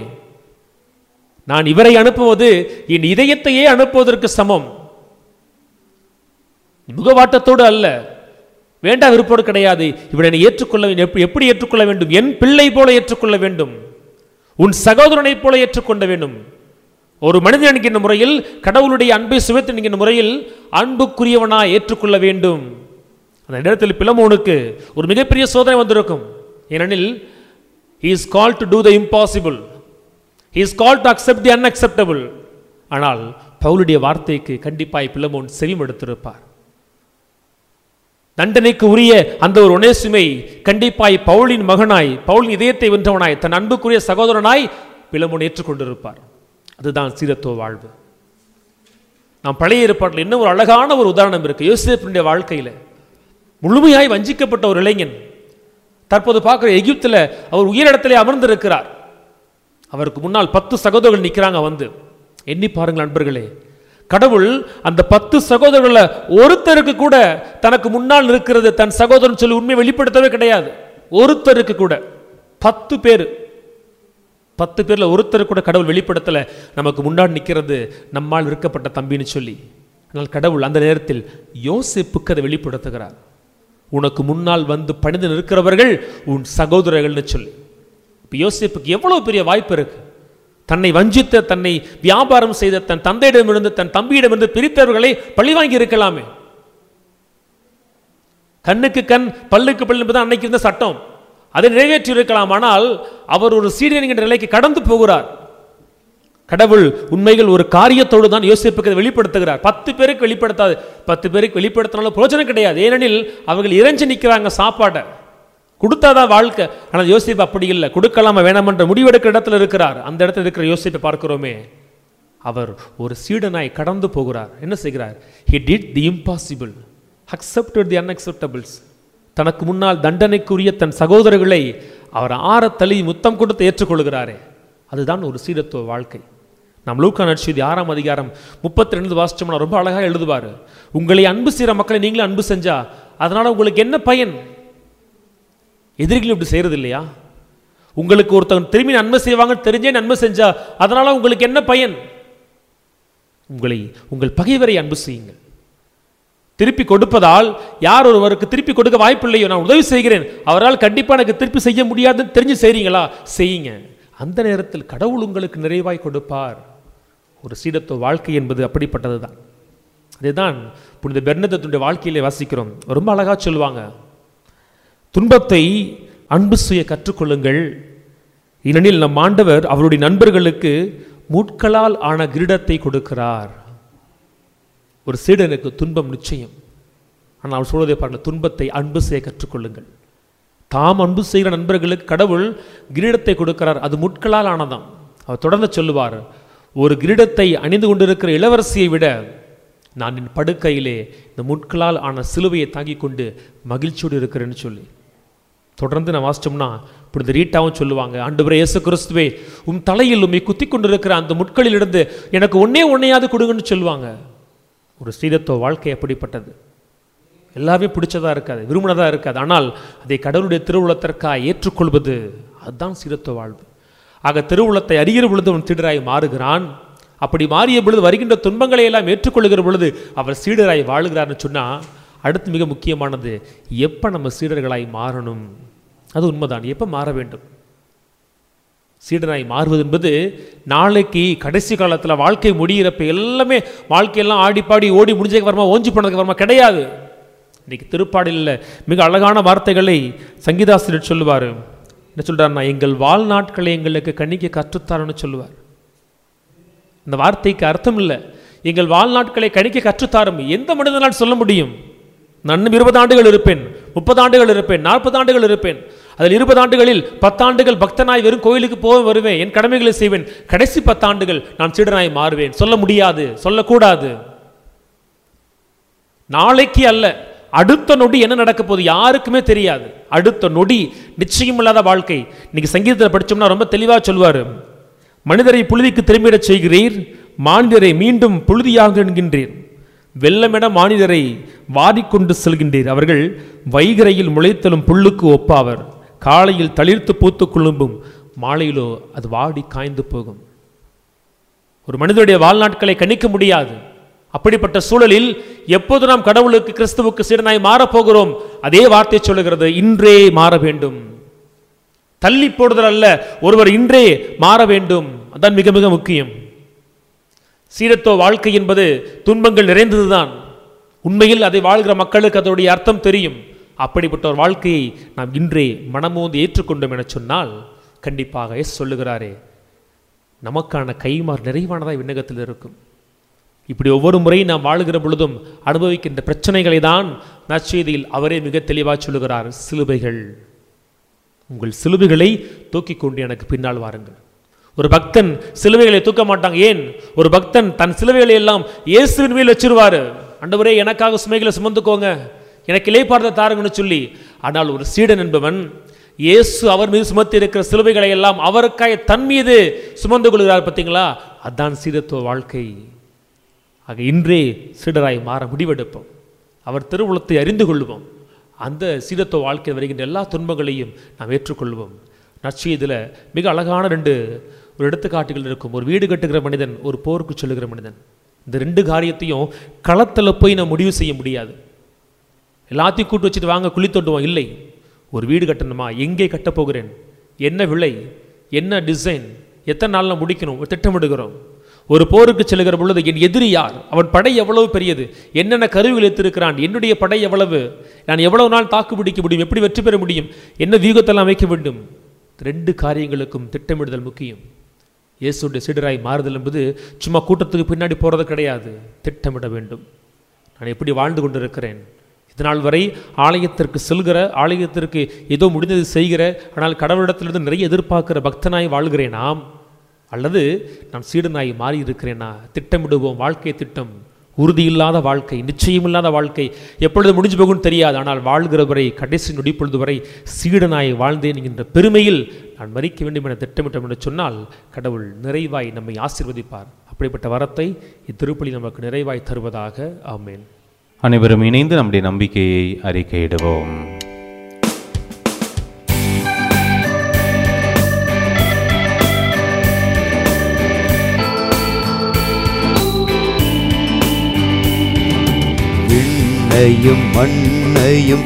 நான் இவரை அனுப்புவது என் இதயத்தையே அனுப்புவதற்கு சமம் முகவாட்டத்தோடு அல்ல வேண்டா விருப்போடு கிடையாது இவனை நீ ஏற்றுக்கொள்ள வேண்டும். எப்படி எப்படி ஏற்றுக்கொள்ள வேண்டும் என் பிள்ளை போல ஏற்றுக்கொள்ள வேண்டும் உன் சகோதரனைப் போல ஏற்றுக்கொள்ள வேண்டும் ஒரு மனிதன் என்கின்ற முறையில் கடவுளுடைய அன்பை சுவைத்து என்கின்ற முறையில் அன்புக்குரியவனாய் ஏற்றுக்கொள்ள வேண்டும் அந்த நேரத்தில் பிலமோனுக்கு ஒரு மிகப்பெரிய சோதனை வந்திருக்கும் ஏனெனில் he is called to do the impossible he is called to accept the unacceptable ஆனால் பவுலுடைய வார்த்தைக்கு கண்டிப்பாய் பிலமோன் செவிமடுத்திருப்பார் தண்டனைக்கு உரிய அந்த ஒரு ஒனேசுமை கண்டிப்பாய் பவுலின் மகனாய் பவுலின் இதயத்தை வென்றவனாய் தன் அன்புக்குரிய சகோதரனாய் பிலமோன் ஏற்றுக்கொண்டிருப்பார் அதுதான் சீரத்துவ வாழ்வு நாம் பழைய ஏற்பாட்டில் இன்னும் ஒரு அழகான ஒரு உதாரணம் இருக்கு யோசேப்பினுடைய வாழ்க்கையில முழுமையாய் வஞ்சிக்கப்பட்ட ஒரு இளைஞன் தற்போது பார்க்கிற எகிப்தில் அவர் உயரிடத்திலே அமர்ந்திருக்கிறார் அவருக்கு முன்னால் பத்து சகோதரர்கள் நிற்கிறாங்க வந்து எண்ணி பாருங்கள் நண்பர்களே கடவுள் அந்த பத்து சகோதரர்கள ஒருத்தருக்கு கூட தனக்கு முன்னால் இருக்கிறது தன் சகோதரன் சொல்லி உண்மை வெளிப்படுத்தவே கிடையாது ஒருத்தருக்கு கூட பத்து பேர் பத்து பேர்ல ஒருத்தர் கூட கடவுள் வெளிப்படுத்தல நமக்கு முன்னாடி நிற்கிறது நம்மால் இருக்கப்பட்ட தம்பின்னு சொல்லி ஆனால் கடவுள் அந்த நேரத்தில் யோசிப்புக்கு அதை வெளிப்படுத்துகிறார் உனக்கு முன்னால் வந்து பணிந்து நிற்கிறவர்கள் உன் சகோதரர்கள்னு சொல்லி இப்போ யோசிப்புக்கு எவ்வளவு பெரிய வாய்ப்பு இருக்கு தன்னை வஞ்சித்த தன்னை வியாபாரம் செய்த தன் தந்தையிடமிருந்து தன் தம்பியிடமிருந்து பிரித்தவர்களை பழிவாங்கி இருக்கலாமே கண்ணுக்கு கண் பல்லுக்கு பல் என்பது அன்னைக்கு இருந்த சட்டம் அதை நிறைவேற்றி இருக்கலாம் ஆனால் அவர் ஒரு சீடன் என்கிற நிலைக்கு கடந்து போகிறார் கடவுள் உண்மைகள் ஒரு காரியத்தோடு தான் யோசிப்புக்கு அதை வெளிப்படுத்துகிறார் பத்து பேருக்கு வெளிப்படுத்தாது பத்து பேருக்கு வெளிப்படுத்தினாலும் பிரயோஜனம் கிடையாது ஏனெனில் அவர்கள் இறைஞ்சி நிற்கிறாங்க சாப்பாடை கொடுத்தாதான் வாழ்க்கை ஆனால் யோசிப்பு அப்படி இல்லை கொடுக்கலாமா வேணாமன்ற முடிவெடுக்கிற இடத்துல இருக்கிறார் அந்த இடத்துல இருக்கிற யோசிப்பை பார்க்கிறோமே அவர் ஒரு சீடனாய் கடந்து போகிறார் என்ன செய்கிறார் he did the impossible accepted the unacceptables தனக்கு முன்னால் தண்டனைக்குரிய தன் சகோதரர்களை அவர் ஆற தள்ளி முத்தம் கொடுத்து ஏற்றுக்கொள்கிறாரே அதுதான் ஒரு சீடத்துவ வாழ்க்கை நாம் லூக்கா நட்சதி ஆறாம் அதிகாரம் முப்பத்தி ரெண்டு வாசிச்சோம்னா ரொம்ப அழகாக எழுதுவார் உங்களை அன்பு செய்கிற மக்களை நீங்களும் அன்பு செஞ்சா அதனால உங்களுக்கு என்ன பயன் எதிரிகள் இப்படி செய்யறது இல்லையா உங்களுக்கு ஒருத்தவங்க திரும்பி நன்மை செய்வாங்கன்னு தெரிஞ்சே நன்மை செஞ்சா அதனால உங்களுக்கு என்ன பயன் உங்களை உங்கள் பகைவரை அன்பு செய்யுங்கள் திருப்பி கொடுப்பதால் யார் ஒருவருக்கு திருப்பி கொடுக்க வாய்ப்பில்லையோ நான் உதவி செய்கிறேன் அவரால் கண்டிப்பாக எனக்கு திருப்பி செய்ய முடியாதுன்னு தெரிஞ்சு செய்றீங்களா செய்யுங்க அந்த நேரத்தில் கடவுள் உங்களுக்கு நிறைவாய் கொடுப்பார் ஒரு சீடத்துவ வாழ்க்கை என்பது அப்படிப்பட்டது தான் அதுதான் புனித பெர்னதத்துடைய வாழ்க்கையிலே வாசிக்கிறோம் ரொம்ப அழகா சொல்லுவாங்க துன்பத்தை அன்பு செய்ய கற்றுக்கொள்ளுங்கள் ஏனெனில் நம் ஆண்டவர் அவருடைய நண்பர்களுக்கு முட்களால் ஆன கிரீடத்தை கொடுக்கிறார் ஒரு சீடனுக்கு துன்பம் நிச்சயம் ஆனால் அவர் சொல்வதை பாருங்க துன்பத்தை அன்பு செய்ய கற்றுக்கொள்ளுங்கள் தாம் அன்பு செய்கிற நண்பர்களுக்கு கடவுள் கிரீடத்தை கொடுக்கிறார் அது முட்களால் ஆனதாம் அவர் தொடர்ந்து சொல்லுவார் ஒரு கிரீடத்தை அணிந்து கொண்டிருக்கிற இளவரசியை விட நான் என் படுக்கையிலே இந்த முட்களால் ஆன சிலுவையை தாங்கிக் கொண்டு மகிழ்ச்சியோடு இருக்கிறேன்னு சொல்லி தொடர்ந்து நான் வாசிச்சோம்னா இப்படி இந்த ரீட்டாவும் சொல்லுவாங்க ஆண்டவரே இயேசு கிறிஸ்துவே உம் தலையில் உம்மை குத்தி கொண்டிருக்கிற அந்த முட்களிலிருந்து எனக்கு ஒன்னே ஒன்னையாவது கொடுங்கன்னு சொல்லுவாங்க ஒரு ஸ்ரீதத்துவ வாழ்க்கை அப்படிப்பட்டது எல்லாமே பிடிச்சதா இருக்காது விரும்பினதா இருக்காது ஆனால் அதை கடவுளுடைய திருவுளத்திற்காக ஏற்றுக்கொள்வது அதுதான் சீரத்துவ வாழ்வு ஆக திருவுளத்தை அறிகிற பொழுது அவன் சீடராய் மாறுகிறான் அப்படி மாறிய பொழுது வருகின்ற துன்பங்களை எல்லாம் ஏற்றுக்கொள்கிற பொழுது அவர் சீடராய் வாழுகிறார்னு சொன்னா அடுத்து மிக முக்கியமானது எப்போ நம்ம சீடர்களாய் மாறணும் அது உண்மைதான் எப்போ மாற வேண்டும் சீடனாய் மாறுவது என்பது நாளைக்கு கடைசி காலத்தில் வாழ்க்கை முடிகிறப்ப எல்லாமே வாழ்க்கையெல்லாம் ஆடி பாடி ஓடி முடிஞ்சதுக்கு வரமா ஓஞ்சி போனதுக்கு வரமா கிடையாது இன்னைக்கு திருப்பாடலில் மிக அழகான வார்த்தைகளை சங்கீதாசிரியர் சொல்லுவார் என்ன சொல்றாருன்னா எங்கள் வாழ்நாட்களை எங்களுக்கு கண்ணிக்கு கற்றுத்தாருன்னு சொல்லுவார் இந்த வார்த்தைக்கு அர்த்தம் இல்லை எங்கள் வாழ்நாட்களை கணிக்க கற்றுத்தாரும் எந்த மனிதனால் சொல்ல முடியும் நான் இருபது ஆண்டுகள் இருப்பேன் முப்பது ஆண்டுகள் இருப்பேன் நாற்பது ஆண்டுகள் இருப்பேன் அதில் இருபது ஆண்டுகளில் பத்தாண்டுகள் பக்தனாய் வெறும் கோயிலுக்கு போக வருவேன் என் கடமைகளை செய்வேன் கடைசி பத்தாண்டுகள் நான் சீடனாய் மாறுவேன் சொல்ல முடியாது சொல்லக்கூடாது நாளைக்கு அல்ல அடுத்த நொடி என்ன நடக்க போகுது யாருக்குமே தெரியாது அடுத்த நொடி நிச்சயம் இல்லாத வாழ்க்கை இன்னைக்கு சங்கீதத்தில் படிச்சோம்னா ரொம்ப தெளிவாக சொல்வார் மனிதரை புழுதிக்கு திரும்பிடச் செய்கிறீர் மானிடரை மீண்டும் புழுதியாக என்கின்றீர் வெள்ளமென மானிடரை வாரிக்கொண்டு செல்கின்றீர் அவர்கள் வைகரையில் முளைத்தலும் புல்லுக்கு ஒப்பாவர் காலையில் தளிர்த்து பூத்து குழும்பும் மாலையிலோ அது வாடி காய்ந்து போகும் ஒரு மனிதனுடைய வாழ்நாட்களை கணிக்க முடியாது அப்படிப்பட்ட சூழலில் எப்போது நாம் கடவுளுக்கு கிறிஸ்துவுக்கு சீடனாய் மாறப்போகிறோம் அதே வார்த்தை சொல்லுகிறது இன்றே மாற வேண்டும் தள்ளி போடுதல் அல்ல ஒருவர் இன்றே மாற வேண்டும் அதான் மிக மிக முக்கியம் சீரத்துவ வாழ்க்கை என்பது துன்பங்கள் நிறைந்ததுதான் உண்மையில் அதை வாழ்கிற மக்களுக்கு அதோடைய அர்த்தம் தெரியும் அப்படிப்பட்ட ஒரு வாழ்க்கையை நாம் இன்றே மனமோந்து ஏற்றுக்கொண்டோம் என சொன்னால் கண்டிப்பாக எஸ் சொல்லுகிறாரே நமக்கான கைமாறு நிறைவானதாக விண்ணகத்தில் இருக்கும் இப்படி ஒவ்வொரு முறை நாம் வாழுகிற பொழுதும் அனுபவிக்கின்ற பிரச்சனைகளை தான் நற்செய்தியில் அவரே மிக தெளிவாக சொல்லுகிறார் சிலுவைகள் உங்கள் சிலுவைகளை தூக்கிக் கொண்டு எனக்கு பின்னால் வாருங்கள் ஒரு பக்தன் சிலுவைகளை தூக்க மாட்டாங்க ஏன் ஒரு பக்தன் தன் சிலுவைகளை எல்லாம் இயேசுவின் மேல் வச்சிருவாரு ஆண்டவரே எனக்காக சுமைகளை சுமந்துக்கோங்க எனக்கு இலைப்பார்த்த தாருங்கன்னு சொல்லி ஆனால் ஒரு சீடன் என்பவன் இயேசு அவர் மீது சுமத்தி இருக்கிற சிலுவைகளை எல்லாம் அவருக்காக தன் மீது சுமந்து கொள்கிறார் பார்த்தீங்களா அதான் சீடத்துவ வாழ்க்கை ஆக இன்றே சீடராய் மாற முடிவெடுப்போம் அவர் திருவுளத்தை அறிந்து கொள்வோம் அந்த சீடத்துவ வாழ்க்கையில் வருகின்ற எல்லா துன்பங்களையும் நாம் ஏற்றுக்கொள்வோம் நற்செய்தியில் மிக அழகான ரெண்டு ஒரு எடுத்துக்காட்டுகள் இருக்கும் ஒரு வீடு கட்டுகிற மனிதன் ஒரு போருக்கு சொல்லுகிற மனிதன் இந்த ரெண்டு காரியத்தையும் களத்தில் போய் நம்ம முடிவு செய்ய முடியாது எல்லாத்தையும் கூட்டு வச்சுட்டு வாங்க குழி தோண்டுவோம் இல்லை ஒரு வீடு கட்டணுமா எங்கே கட்டப் போகிறேன் என்ன விலை என்ன டிசைன் எத்தனை நாளில் முடிக்கணும் ஒரு திட்டமிடுகிறோம் ஒரு போருக்கு செல்லுகிற பொழுது என் எதிரி யார் அவன் படை எவ்வளவு பெரியது என்னென்ன கருவிகள் எடுத்திருக்கிறான் என்னுடைய படை எவ்வளவு நான் எவ்வளவு நாள் தாக்கு பிடிக்க முடியும் எப்படி வெற்றி பெற முடியும் என்ன வியூகத்தெல்லாம் வைக்க வேண்டும் ரெண்டு காரியங்களுக்கும் திட்டமிடுதல் முக்கியம் இயேசுடைய சீடராய் மாறுதல் என்பது சும்மா கூட்டத்துக்கு பின்னாடி போகிறது கிடையாது திட்டமிட வேண்டும் நான் எப்படி வாழ்ந்து கொண்டிருக்கிறேன் இதனால் வரை ஆலயத்திற்கு செல்கிற ஆலயத்திற்கு ஏதோ முடிந்தது செய்கிற ஆனால் கடவுளிடத்திலிருந்து நிறைய எதிர்பார்க்கிற பக்தனாய் வாழ்கிறேனாம் அல்லது நான் சீடனாய் மாறி இருக்கிறேனா திட்டமிடுவோம் வாழ்க்கை திட்டம் உறுதியில்லாத வாழ்க்கை நிச்சயமில்லாத வாழ்க்கை எப்பொழுது முடிஞ்சு போகும்னு தெரியாது ஆனால் வாழ்கிற வரை கடைசி நொடிப்பொழுது வரை சீடனாய் வாழ்ந்தேன் என்கின்ற பெருமையில் நான் மறிக்க வேண்டும் என திட்டமிட்டோம் என்று சொன்னால் கடவுள் நிறைவாய் நம்மை ஆசீர்வதிப்பார் அப்படிப்பட்ட வரத்தை இத்திருப்பலி நமக்கு நிறைவாய் தருவதாக ஆமேன் அனைவரும் இணைந்து நம்முடைய நம்பிக்கையை அறிக்கையிடுவோம் விண்ணையும் மண்ணையும்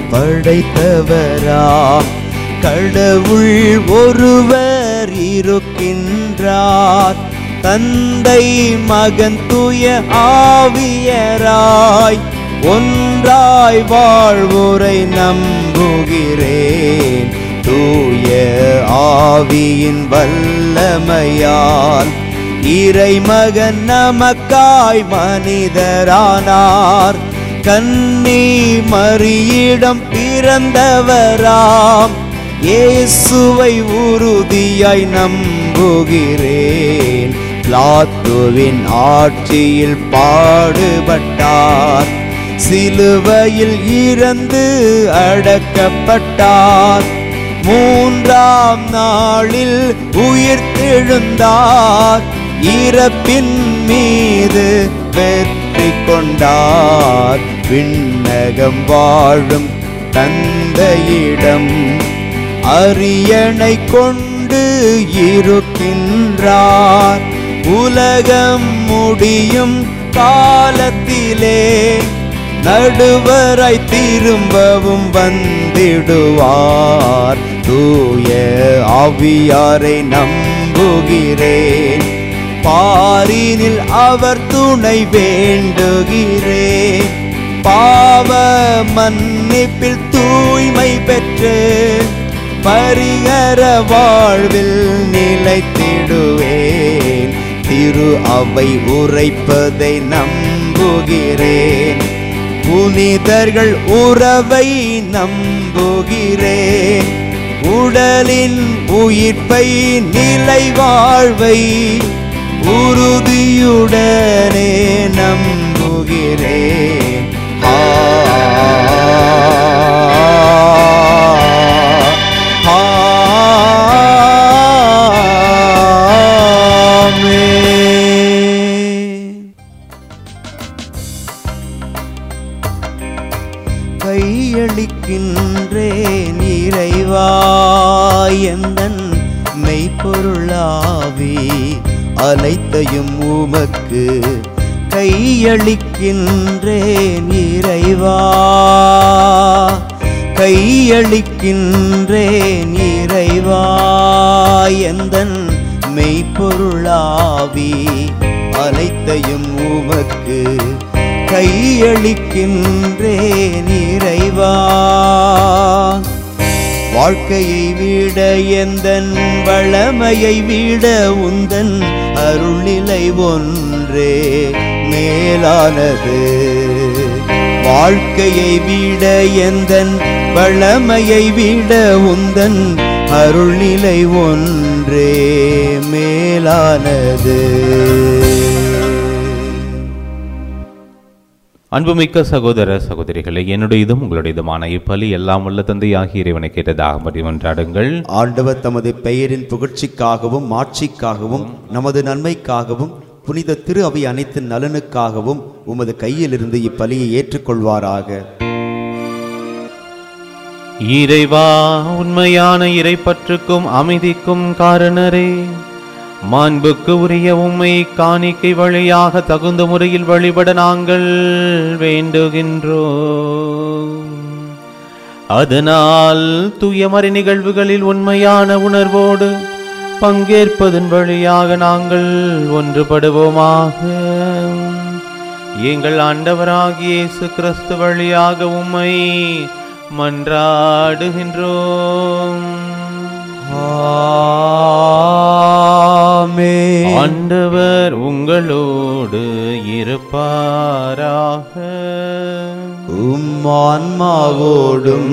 படைத்தவராம் கடவுள் ஒருவர் இருக்கின்றார் தந்தை மகன் தூய ஆவியராய் ஒன்றாய் வாழ்வோரை நம்புகிறேன் தூய ஆவியின் வல்லமையால் இறைமகன் நமக்காய் மனிதரானார் கன்னி மரியிடம் பிறந்தவராம் இயேசுவை உறுதியாய் நம்புகிறேன் பிளாத்துவின் ஆட்சியில் பாடுபட்டார் சிலுவையில் இறந்து அடக்கப்பட்டார் மூன்றாம் நாளில் உயிர்த்தெழுந்தார் இறப்பின் மீது வெற்றி கொண்டார் விண்ணகம் வாழும் தந்தையிடம் அரியணை கொண்டு இருக்கின்றார் உலகம் முடியும் காலத்திலே நடுவராய் திரும்பவும் வந்திடுவார் தூய ஆவியாரை நம்புகிறேன் பாரினில் அவர் துணை வேண்டுகிறேன் பாவ மன்னிப்பில் தூய்மை பெற்று பரிகர வாழ்வில் நிலைத்திடுவேன் திரு அவை உரைப்பதை நம்புகிறேன் புனிதர்கள் உறவை நம்புகிறேன் உடலின் உயிர்ப்பை நிலை வாழ்வை உறுதியுடனே நம்புகிறேன் ஆ, ஆ, ஆமென். கையளிக்கின்றேன் இறைவா எந்தன் மெய்ப்பொருளாவி அனைத்தையும் உமக்கு கையளிக்கின்றேன் இறைவா கையளிக்கின்றேன் இறைவா எந்தன் மெய்ப்பொருளாவி அனைத்தையும் உமக்கு கையளிக்கின்றேன் இறைவா வாழ்க்கையை விட எந்தன் வளமையை விட உந்தன் அருள்நிலை ஒன்றே மேலானது வாழ்க்கையை விட எந்தன் வளமையை விட உந்தன் அருள்நிலை ஒன்றே மேலானது அன்புமிக்க சகோதர சகோதரிகளே என்னுடையதும் உங்களுடையதுமான இப்பலி எல்லாம் உள்ள தந்தையாகிய இறைவனை கேட்டதாக மறிவன்றாடுங்கள் ஆண்டவர் தமது பெயரின் புகழ்ச்சிக்காகவும் மாட்சிக்காகவும் நமது நன்மைக்காகவும் புனித திரு அவை அனைத்து நலனுக்காகவும் உமது கையிலிருந்து இப்பலியை ஏற்றுக்கொள்வாராக இறைவா உண்மையான இறைப்பற்றுக்கும் அமைதிக்கும் காரணரே மாண்புக்கு உரிய உம்மை காணிக்கை வழியாக தகுந்த முறையில் வழிபட நாங்கள் வேண்டுகின்றோம் அதனால் தூயமறை நிகழ்வுகளில் உண்மையான உணர்வோடு பங்கேற்பதன் வழியாக நாங்கள் ஒன்றுபடுவோமாக எங்கள் ஆண்டவராகிய இயேசு கிறிஸ்து வழியாக உம்மை மன்றாடுகின்றோம் ஆமென். ஆண்டவர் உங்களோடு இருப்பாராக உம் ஆன்மாவோடும்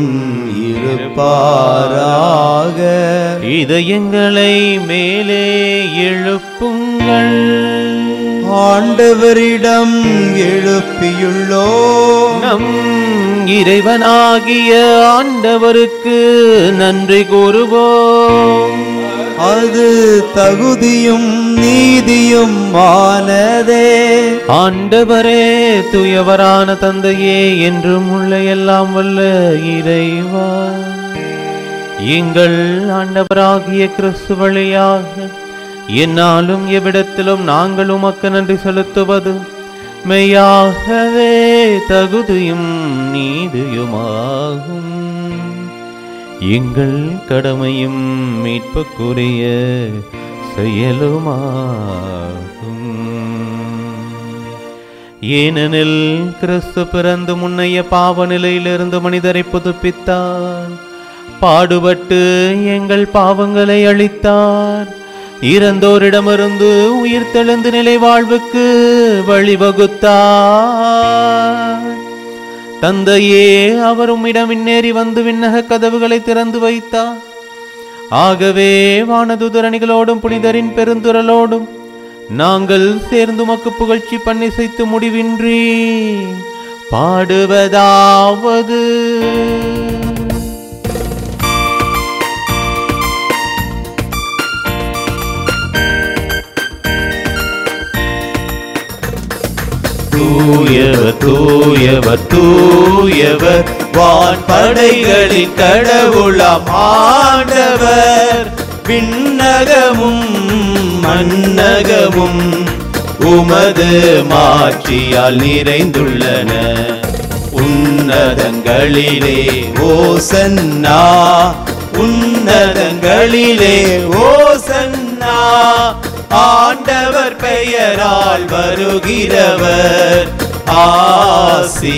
இருப்பாராக இதயங்களை மேலே எழுப்புங்கள் ஆண்டவரிடம் எழுப்பியுள்ளோ நம் இறைவனாகிய ஆண்டவருக்கு நன்றி கூறுவோம் அது தகுதியும் நீதியும் ஆனதே ஆண்டவரே துயவரான தந்தையே என்றும் உள்ள எல்லாம் வல்ல இறைவா எங்கள் ஆண்டவராகிய கிறிஸ்து வழியாக என்னாலும் எவ்விடத்திலும் நாங்கள் உமக்கு நன்றி செலுத்துவது மெய்யாகவே தகுதியும் நீதியுமாகும் எங்கள் கடமையும் மீட்புக்குரிய செயலுமாகும் ஏனெனில் கிறிஸ்து பிறந்து முன்னைய பாவ நிலையிலிருந்து மனிதரை புதுப்பித்தார் பாடுபட்டு எங்கள் பாவங்களை அளித்தார் இறந்தோரிடமிருந்து உயிர் தெழுந்து நிலை வாழ்வுக்கு வழிவகுத்தார் தந்தையே அவர் உம்மிடம் விண்ணேறி வந்து விண்ணக கதவுகளை திறந்து வைத்தார் ஆகவே வானதுதரணிகளோடும் புனிதரின் பெருந்துரலோடும் நாங்கள் சேர்ந்து உமக்கு புகழ்ச்சி பண்ணிசைத்து முடிவின்றி பாடுவதாவது தூயவர் தூயவர் தூயவர் வான்படைகளின் கடவுளாம் ஆண்டவர் விண்ணகமும் மன்னகமும் உமது மாட்சியால் நிறைந்துள்ளன உன்னதங்களிலே ஓசன்னா உன்னதங்களிலே ஓசன்னா ஆண்டவர் பெயரால் வருகிறவர் ஆசி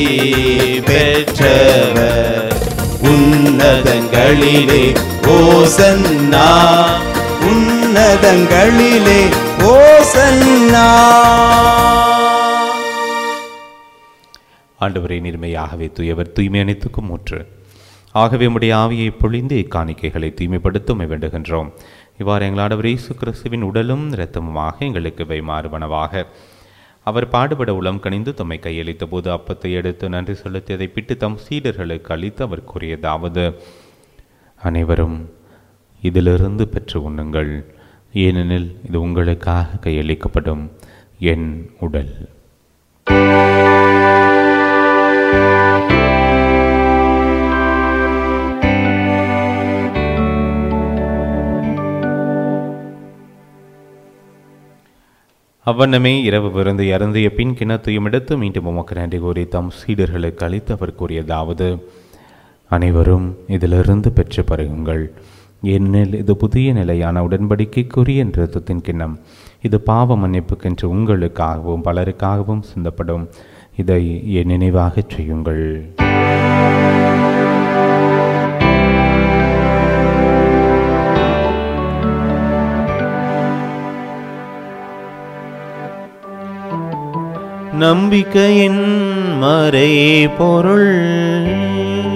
பெற்றவர் உன்னதங்களிலே ஓசன்னா உன்னதங்களிலே ஓசன்னா ஆண்டவரை நீர்மையாகவே தூயவர் தூய்மை அனைத்துக்கும் ஊற்று ஆகவே உம்முடைய ஆவியை பொழிந்து இக்காணிக்கைகளை தூய்மைப்படுத்த வேண்டுகின்றோம் இவ்வாறு எங்கள் ஆண்டவர் இயேசு கிறிஸ்துவின் உடலும் இரத்தமுமாக எங்களுக்கு இவை மாறுபனவாக அவர் பாடுபட உளம் கனிந்து தம்மை கையளித்த போது அப்பத்தை எடுத்து நன்றி செலுத்தியதை பிட்டு தம் சீடர்களுக்கு அளித்து அவர் கூறியதாவது அனைவரும் இதிலிருந்து பெற்று உண்ணுங்கள் ஏனெனில் இது உங்களுக்காக கையளிக்கப்படும் என் உடல் அவ்வண்ணமே இரவு விருந்து இறந்திய பின் கிணத்தையும் எடுத்து மீண்டும் உமக்கு நன்றி கூறி தம் சீடர்களுக்கு அளித்து அவர் கூறியதாவது அனைவரும் இதிலிருந்து பெற்று பருகுங்கள் ஏனெனில் இது புதிய நிலையான உடன்படிக்கைக்குரிய நிறுத்தத்தின் கிண்ணம் இது பாவ மன்னிப்புக்கென்று உங்களுக்காகவும் பலருக்காகவும் சிந்தப்படும் இதை என் நினைவாகச் செய்யுங்கள் நம்பிக்கையின் மறை பொருள்